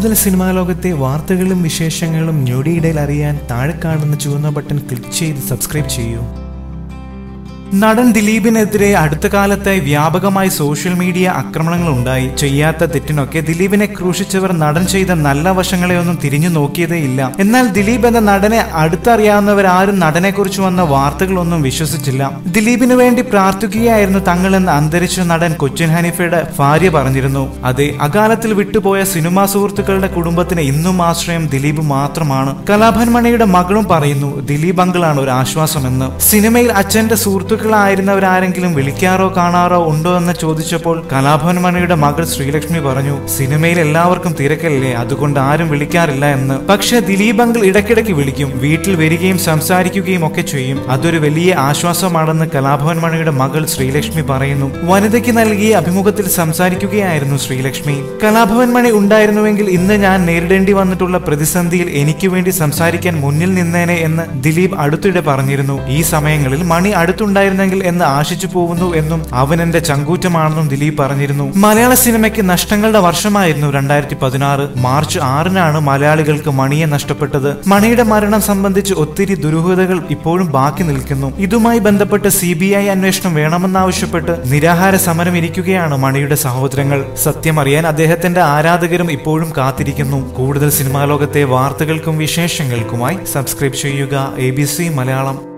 കൂടുതൽ സിനിമാ ലോകത്തെ വാർത്തകളും വിശേഷങ്ങളും ഞൊടിയിടയിൽ അറിയാൻ താഴെ കാണുന്ന ചുവന്ന ബട്ടൺ ക്ലിക്ക് ചെയ്ത് സബ്സ്ക്രൈബ് ചെയ്യൂ നടൻ ദിലീപിനെതിരെ അടുത്ത കാലത്തായി വ്യാപകമായി സോഷ്യൽ മീഡിയ ആക്രമണങ്ങൾ ഉണ്ടായി ചെയ്യാത്ത തെറ്റിനൊക്കെ ദിലീപിനെ ക്രൂശിച്ചവർ നടൻ ചെയ്ത നല്ല വശങ്ങളെ ഒന്നും തിരിഞ്ഞു നോക്കിയതേയില്ല എന്നാൽ ദിലീപ് എന്ന നടനെ അടുത്തറിയാവുന്നവരാരും നടനെക്കുറിച്ച് വന്ന വാർത്തകളൊന്നും വിശ്വസിച്ചില്ല ദിലീപിന് വേണ്ടി പ്രാർത്ഥിക്കുകയായിരുന്നു തങ്ങളെന്ന് അന്തരിച്ച നടൻ കൊച്ചിൻ ഹനീഫയുടെ ഭാര്യ പറഞ്ഞിരുന്നു അതെ അകാലത്തിൽ വിട്ടുപോയ സിനിമാ സുഹൃത്തുക്കളുടെ കുടുംബത്തിന് ഇന്നും ആശ്രയം ദിലീപ് മാത്രമാണ് കലാഭൻ മണിയുടെ മകളും പറയുന്നു ദിലീപ് അങ്കിളാണ് ഒരു ആശ്വാസമെന്ന് സിനിമയിൽ അച്ഛന്റെ സുഹൃത്തുക്കളായിരുന്നവരാരെങ്കിലും വിളിക്കാറോ കാണാറോ ഉണ്ടോ എന്ന് ചോദിച്ചപ്പോൾ കലാഭവൻ മണിയുടെ മകൾ ശ്രീലക്ഷ്മി പറഞ്ഞു സിനിമയിൽ എല്ലാവർക്കും തിരക്കല്ലേ അതുകൊണ്ട് ആരും വിളിക്കാറില്ല എന്ന് പക്ഷെ ദിലീപ് അങ്കിൾ ഇടയ്ക്കിടയ്ക്ക് വിളിക്കും വീട്ടിൽ വരികയും സംസാരിക്കുകയും ഒക്കെ ചെയ്യും അതൊരു വലിയ ആശ്വാസമാണെന്ന് കലാഭവൻ മണിയുടെ മകൾ ശ്രീലക്ഷ്മി പറയുന്നു വനിതയ്ക്ക് നൽകിയ അഭിമുഖത്തിൽ സംസാരിക്കുകയായിരുന്നു ശ്രീലക്ഷ്മി കലാഭവൻ മണി ഉണ്ടായിരുന്നുവെങ്കിൽ ഇന്ന് ഞാൻ നേരിടേണ്ടി വന്നിട്ടുള്ള പ്രതിസന്ധിയിൽ എനിക്ക് വേണ്ടി സംസാരിക്കാൻ മുന്നിൽ നിന്നേനെ എന്ന് ദിലീപ് അടുത്തിടെ പറഞ്ഞിരുന്നു ഈ സമയങ്ങളിൽ മണി അടുത്തുണ്ടായിരുന്നെങ്കിൽ എന്ന് ആശിച്ചു പോകുന്നു എന്നും അവൻ എന്റെ ചങ്കൂറ്റമാണെന്നും ദിലീപ് പറഞ്ഞിരുന്നു മലയാള സിനിമയ്ക്ക് നഷ്ടങ്ങളുടെ വർഷമായിരുന്നു രണ്ടായിരത്തി പതിനാറ് മാർച്ച് ആറിനാണ് മലയാളികൾക്ക് മണിയെ നഷ്ടപ്പെട്ടത് മണിയുടെ മരണം സംബന്ധിച്ച് ഒത്തിരി ദുരൂഹതകൾ ഇപ്പോഴും ബാക്കി നിൽക്കുന്നു ഇതുമായി ബന്ധപ്പെട്ട് സി ബി ഐ അന്വേഷണം വേണമെന്നാവശ്യപ്പെട്ട് നിരാഹാര സമരം ഇരിക്കുകയാണ് മണിയുടെ സഹോദരങ്ങൾ സത്യമറിയാൻ അദ്ദേഹത്തിന്റെ ആരാധകരും ഇപ്പോഴും കാത്തിരിക്കുന്നു കൂടുതൽ സിനിമാ ലോകത്തെ വാർത്തകൾക്കും വിശേഷങ്ങൾക്കുമായി സബ്സ്ക്രൈബ് ചെയ്യുക എ മലയാളം